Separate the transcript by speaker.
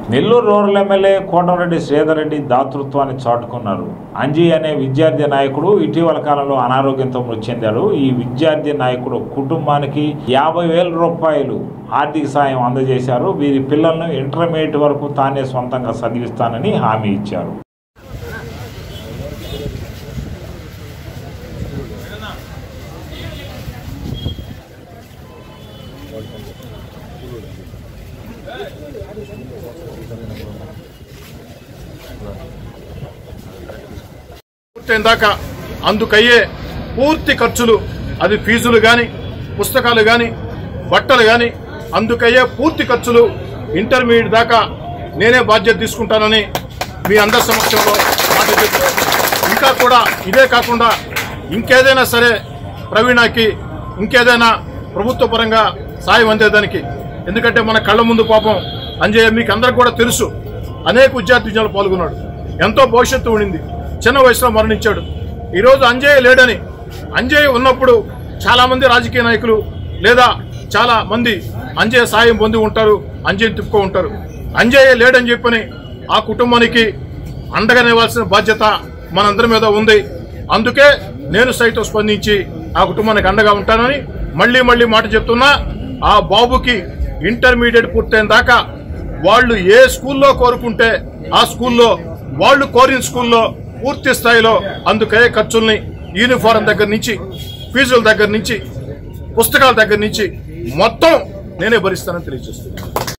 Speaker 1: Nellore rural MLA Kotamreddy Sridhar Reddy దాతృత్వాన్ని చాటుకున్నారు అంజీ అనే విద్యార్థి నాయకుడు ఇటీవల కాలంలో అనారోగ్యంతో మృతి చెందాడు ఈ విద్యార్థి నాయకుడు కుటుంబానికి యాభై వేల రూపాయలు ఆర్థిక సాయం అందజేశారు వీరి పిల్లలను ఇంటర్మీడియట్ వరకు తానే సొంతంగా చదివిస్తానని హామీ ఇచ్చారు
Speaker 2: పూర్తయిన దాకా అందుకయ్యే పూర్తి ఖర్చులు అది ఫీజులు కానీ పుస్తకాలు కానీ బట్టలు కానీ అందుకయ్యే పూర్తి ఖర్చులు ఇంటర్మీడియట్ దాకా నేనే బాధ్యత తీసుకుంటానని మీ అందరి సమక్షంలో మాట చెప్తున్నాను. ఇంకా కూడా ఇదే కాకుండా ఇంకేదైనా సరే ప్రవీణకి ఇంకేదైనా ప్రభుత్వ పరంగా సాయం అందేదానికి ఎందుకంటే మన కళ్ళ ముందు పాపం అంజయ్య మీకు అందరికి కూడా తెలుసు అనేక విద్యార్థి విజయాలు పాల్గొన్నాడు ఎంతో భవిష్యత్తు ఉండింది చిన్న వయసులో మరణించాడు ఈరోజు అంజయ్య లేడని అంజయ్య ఉన్నప్పుడు చాలా మంది రాజకీయ నాయకులు లేదా చాలా మంది అంజయ్య సాయం పొంది ఉంటారు అంజయ్య తిప్పుకో ఉంటారు అంజయ్య లేడని చెప్పని ఆ కుటుంబానికి అండగా నివ్వాల్సిన బాధ్యత మనందరి మీద ఉంది అందుకే నేను సైతం స్పందించి ఆ కుటుంబానికి అండగా ఉంటానని మళ్ళీ మళ్ళీ మాట చెప్తున్నా ఆ బాబుకి ఇంటర్మీడియట్ పూర్తయిన దాకా వాళ్ళు ఏ స్కూల్లో కోరుకుంటే ఆ స్కూల్లో వాళ్ళు కోరిన స్కూల్లో పూర్తి స్థాయిలో అందుకయ్యే ఖర్చుల్ని యూనిఫారం దగ్గర నుంచి ఫీజుల దగ్గర నుంచి పుస్తకాల దగ్గర నుంచి మొత్తం నేనే భరిస్తానని తెలియజేస్తున్నాను